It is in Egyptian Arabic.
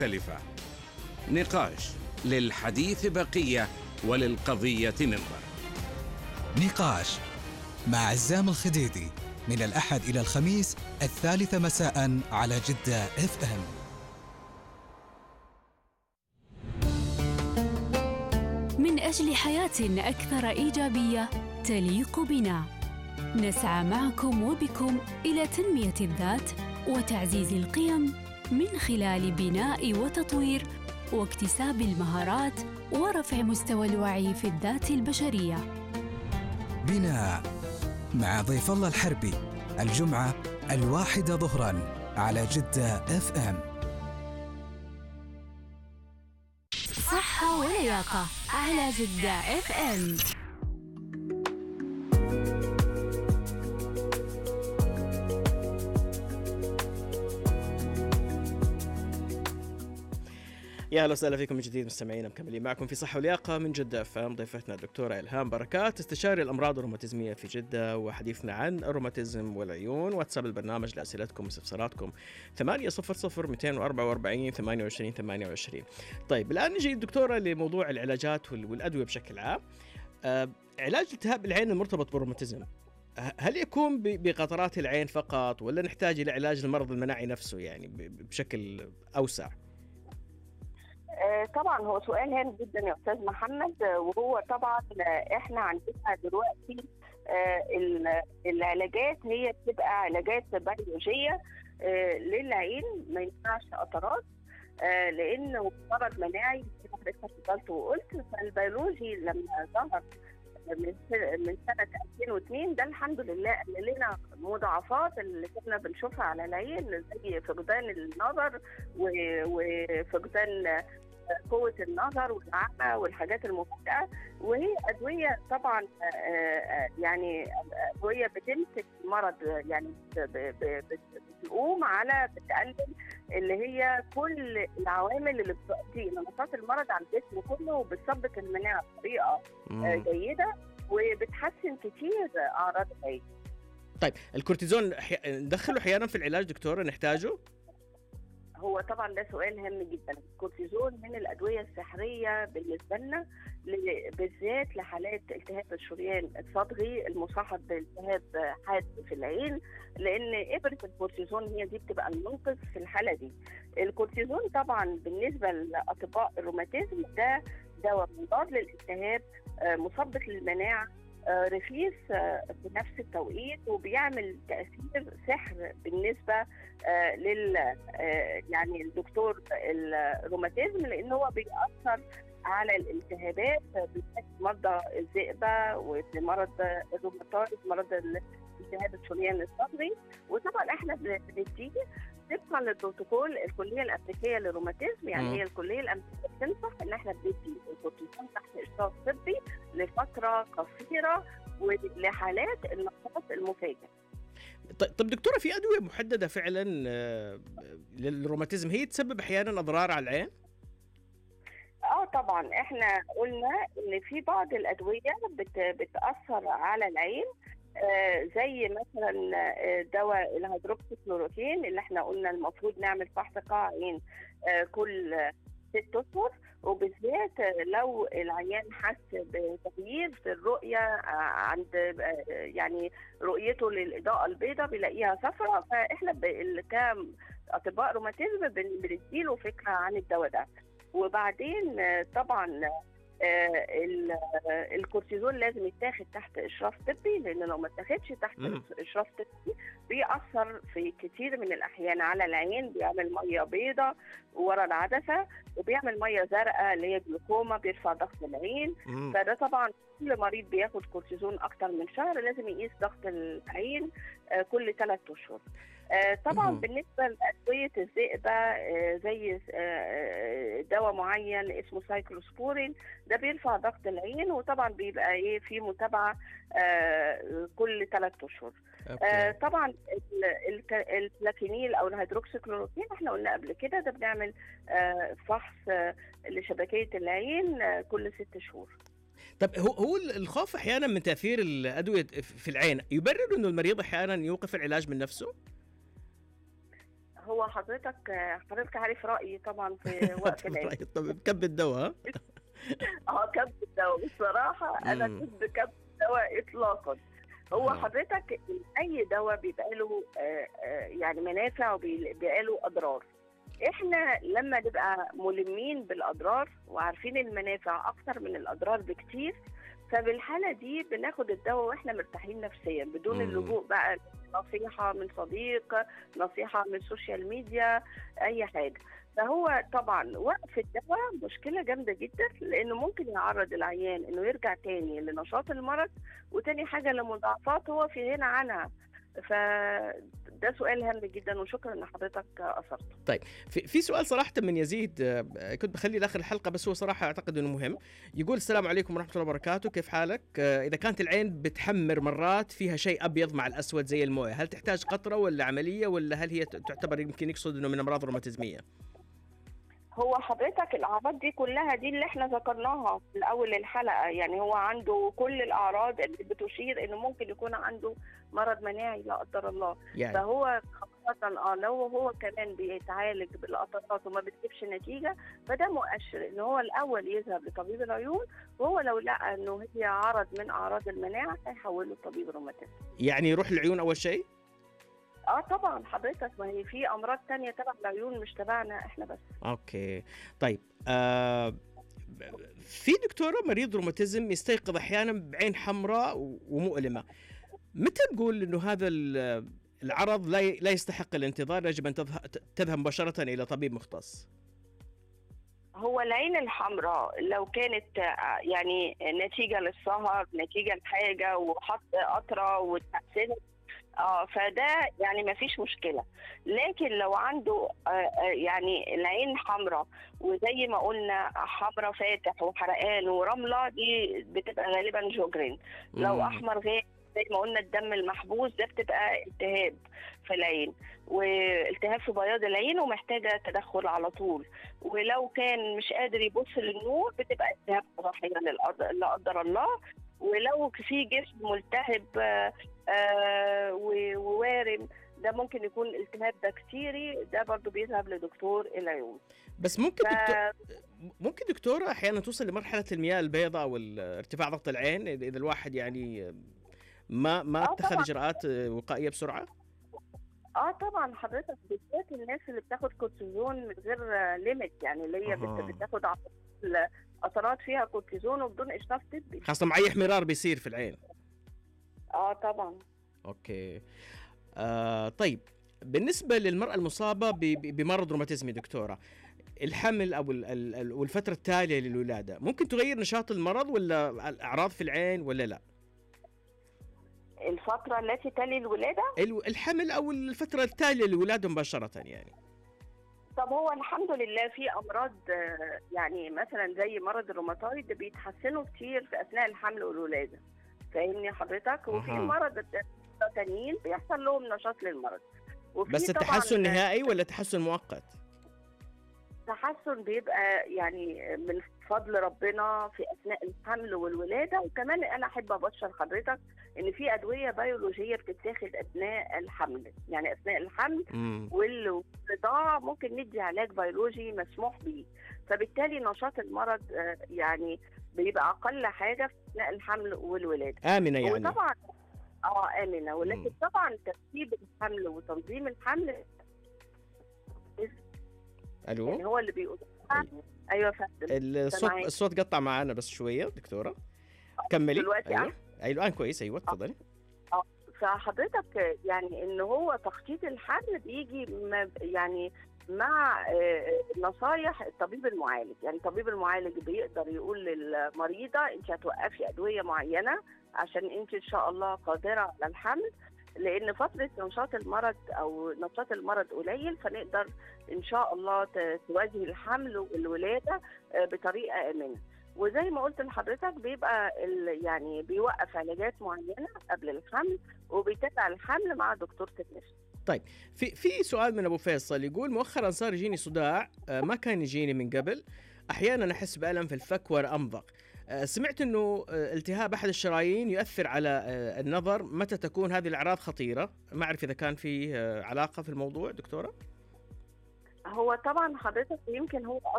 مختلفة نقاش للحديث بقية وللقضية منظر نقاش مع عزام الخديدي من الأحد إلى الخميس الثالثة مساء على جدة اف ام من أجل حياة أكثر إيجابية تليق بنا نسعى معكم وبكم إلى تنمية الذات وتعزيز القيم من خلال بناء وتطوير واكتساب المهارات ورفع مستوى الوعي في الذات البشريه بناء مع ضيف الله الحربي الجمعة الواحدة ظهرا على جدة اف ام صحة ولياقة على جدة اف ام يا اهلا وسهلا فيكم من جديد مستمعينا مكملين معكم في صحه ولياقه من جده فام ضيفتنا الدكتوره الهام بركات استشاري الامراض الروماتيزميه في جده وحديثنا عن الروماتيزم والعيون واتساب البرنامج لاسئلتكم واستفساراتكم 800 244 28 28 طيب الان نجي دكتوره لموضوع العلاجات وال- والادويه بشكل عام آه علاج التهاب العين المرتبط بالروماتيزم ه- هل يكون ب- بقطرات العين فقط ولا نحتاج الى علاج المرض المناعي نفسه يعني ب- بشكل اوسع؟ آه، طبعا هو سؤال هام جدا يا استاذ محمد آه، وهو طبعا آه، احنا عندنا دلوقتي آه، ال- العلاجات هي بتبقى علاجات بيولوجيه آه، للعين ما ينفعش قطرات آه، لانه مرض مناعي زي ما حضرتك اتفضلت وقلت فالبيولوجي لما ظهر من س- من سنه 2002 ده الحمد لله قلل لنا مضاعفات اللي كنا بنشوفها على العين زي فقدان النظر و- وفقدان قوة النظر والعمى والحاجات المفاجئة وهي أدوية طبعا آه، آه، يعني أدوية بتمسك المرض يعني ب- ب- ب- بت- بتقوم على بتقلل اللي هي كل العوامل اللي بتؤدي إلى نشاط المرض على الجسم كله وبتثبت المناعة بطريقة آه، مم. جيدة وبتحسن كتير أعراض العين طيب الكورتيزون أحي... ندخله احيانا في العلاج دكتوره نحتاجه؟ هو طبعا ده سؤال هام جدا الكورتيزون من الادويه السحريه بالنسبه لنا ل- بالذات لحالات التهاب الشريان الصدغي المصاحب بالتهاب حاد في العين لان ابره الكورتيزون هي دي بتبقى المنقذ في الحاله دي الكورتيزون طبعا بالنسبه لاطباء الروماتيزم ده دواء مضاد للالتهاب آه، مثبط للمناعه آه، رخيص آه، في نفس التوقيت وبيعمل تاثير سحر بالنسبه آه، لل آه، يعني الدكتور الروماتيزم لان هو بيأثر على الالتهابات بالذات مرضى الذئبه وفي مرض الروماتويد مرض التهاب الشريان الصدري وطبعا احنا بن- بنديه طبقا للبروتوكول الكليه الامريكيه للروماتيزم يعني مم. هي الكليه الامريكيه بتنصح ان احنا بندي الكورتيزون تحت اشراف طبي لفتره قصيره ولحالات النشاط المفاجئ ط- طب دكتوره في ادويه محدده فعلا آه، للروماتيزم هي تسبب احيانا اضرار على العين؟ اه طبعا احنا قلنا ان في بعض الادويه بت بتاثر على العين آه زي مثلا آه، دواء الهيدروكسيكلوروكين اللي احنا قلنا المفروض نعمل فحص قاع عين آه كل آه، ست اشهر وبالذات آه، لو العيان حس بتغيير في الرؤيه آه، عند آه، يعني رؤيته للاضاءه البيضاء بيلاقيها صفراء فاحنا ب- ال- كاطباء روماتيزم بن- بنديله فكره عن الدواء ده وبعدين آه، طبعا آه، ال- آه، الكورتيزون لازم يتاخد تحت اشراف طبي لان لو ما اتاخدش تحت مم. اشراف طبي بيأثر في كتير من الاحيان على العين بيعمل ميه بيضاء ورا العدسه وبيعمل ميه زرقاء اللي هي جلوكوما بيرفع ضغط العين مم. فده طبعا كل مريض بياخد كورتيزون اكتر من شهر لازم يقيس ضغط العين آه، كل ثلاث اشهر آه، طبعا مهم. بالنسبه لادويه الذئبه آه، زي آه، آه، دواء معين اسمه سايكلوسبورين ده بيرفع ضغط العين وطبعا بيبقى ايه في متابعه آه، كل ثلاث اشهر آه، أوكي. طبعا ال- الك- البلاكينيل او الهيدروكسيكلوروكين احنا قلنا قبل كده ده بنعمل آه، فحص آه، لشبكيه العين آه، كل ست شهور طب هو هو الخوف احيانا من تاثير الادويه في العين يبرر انه المريض احيانا يوقف العلاج من نفسه؟ هو حضرتك حضرتك عارف رايي طبعا في وقف العلاج طب كب الدواء ها؟ اه كب الدواء بصراحه انا مم. ضد كب الدواء اطلاقا هو آه. حضرتك اي دواء بيبقى له آه، آه، يعني منافع وبيبقى له اضرار احنا لما نبقى ملمين بالاضرار وعارفين المنافع اكتر من الاضرار بكتير فبالحاله دي بناخد الدواء واحنا مرتاحين نفسيا بدون مم. اللجوء بقى نصيحه من صديق نصيحه من السوشيال ميديا اي حاجه فهو طبعا وقف الدواء مشكله جامده جدا لانه ممكن يعرض العيان انه يرجع تاني لنشاط المرض وتاني حاجه لمضاعفات هو في غنى عنها فده سؤال هام جدا وشكرا ان حضرتك اثرته في في سؤال صراحه من يزيد آه، كنت بخليه لاخر الحلقه بس هو صراحه اعتقد انه مهم يقول السلام عليكم ورحمه الله وبركاته كيف حالك آه، اذا كانت العين بتحمر مرات فيها شيء ابيض مع الاسود زي المويه هل تحتاج قطره ولا عمليه ولا هل هي تعتبر يمكن يقصد انه من امراض روماتيزميه هو حضرتك الاعراض دي كلها دي اللي احنا ذكرناها في الاول الحلقه يعني هو عنده كل الاعراض اللي بتشير انه ممكن يكون عنده مرض مناعي لا قدر الله يعني فهو خاصة اه لو هو كمان بيتعالج بالقطرات وما بتجيبش نتيجة فده مؤشر ان هو الاول يذهب لطبيب العيون وهو لو لقى انه هي عرض من اعراض المناعة هيحوله لطبيب الروماتيزم يعني يروح العيون اول شيء اه طبعا حضرتك ما هي في امراض تانية تبع العيون مش تبعنا احنا بس اوكي طيب آه في دكتوره مريض روماتيزم يستيقظ احيانا بعين حمراء و- ومؤلمه متى نقول انه هذا ال- العرض لا ي- لا يستحق الانتظار يجب ان تذه- تذهب مباشره الى طبيب مختص هو العين الحمراء لو كانت آه، يعني نتيجة للسهر نتيجة لحاجة وحط قطرة واتحسنت اه فده يعني ما فيش مشكلة لكن لو عنده آه، آه، يعني العين حمراء وزي ما قلنا حمراء فاتح وحرقان ورملة دي بتبقى غالبا جوجرين لو مم. احمر غامق زي ما قلنا الدم المحبوس ده بتبقى التهاب في العين والتهاب في بياض العين ومحتاجه تدخل على طول ولو كان مش قادر يبص للنور بتبقى التهاب صحيه للأرض- لا قدر الله ولو في جسم ملتهب آه، آه، و- ووارم ده ممكن يكون التهاب بكتيري ده برضو بيذهب لدكتور العيون بس ممكن ف- دكتور ممكن دكتوره احيانا توصل لمرحله المياه البيضاء او ال- ارتفاع ضغط العين اذا إذا الواحد يعني ما ما آه اتخذ طبعاً. اجراءات وقائيه بسرعه اه طبعا حضرتك بالذات الناس اللي بتاخد كورتيزون من غير ليميت يعني اللي هي بت- أها. بتاخد عط- قطرات فيها كورتيزون وبدون اشراف طبي خاصه مع اي احمرار بيصير في العين اه طبعا اوكي آه طيب بالنسبه للمراه المصابه ب- ب- بمرض روماتيزمي دكتوره الحمل او ال- ال- ال- والفتره التاليه للولاده ممكن تغير نشاط المرض ولا الاعراض في العين ولا لا الفتره التي تلي الولاده ال- الحمل او الفتره التاليه للولاده مباشره يعني طب هو الحمد لله في امراض آه، يعني مثلا زي مرض الروماتويد بيتحسنوا كتير في اثناء الحمل والولاده فاهمني حضرتك وفي أها. مرض تانيين بيحصل لهم نشاط للمرض وفي بس طبعاً التحسن نهائي ولا تحسن مؤقت تحسن بيبقى يعني من فضل ربنا في اثناء الحمل والولاده وكمان انا احب ابشر حضرتك ان في ادويه بيولوجيه بتتاخد اثناء الحمل يعني اثناء الحمل مم. والرضاعه ممكن ندي علاج بيولوجي مسموح به فبالتالي نشاط المرض آه، يعني بيبقى اقل حاجه في اثناء الحمل والولاده امنه يعني وطبعا اه امنه ولكن مم. طبعا ترتيب الحمل وتنظيم الحمل يعني الو هو اللي بيقول ايوه يا فندم الصوت سامعين. الصوت قطع معانا بس شويه دكتوره كملي دلوقتي ايوه ايوه الان كويس ايوه تفضلي فحضرتك يعني ان هو تخطيط الحمل بيجي م- يعني مع آه، نصايح الطبيب المعالج يعني الطبيب المعالج بيقدر يقول للمريضه انت هتوقفي ادويه معينه عشان انت ان شاء الله قادره على الحمل لان فتره نشاط المرض او نشاط المرض قليل فنقدر ان شاء الله ت- تواجهي الحمل والولاده آه، بطريقه امنه وزي ما قلت لحضرتك بيبقى ال- يعني بيوقف علاجات معينه قبل الحمل وبيتابع الحمل مع دكتور النساء في في سؤال من ابو فيصل يقول مؤخرا صار يجيني صداع آه، ما كان يجيني من قبل احيانا احس بالم في الفك وامضغ آه، سمعت انه آه، التهاب احد الشرايين يؤثر على آه، النظر متى تكون هذه الاعراض خطيره ما اعرف اذا كان في آه، علاقه في الموضوع دكتوره هو طبعا حضرتك يمكن هو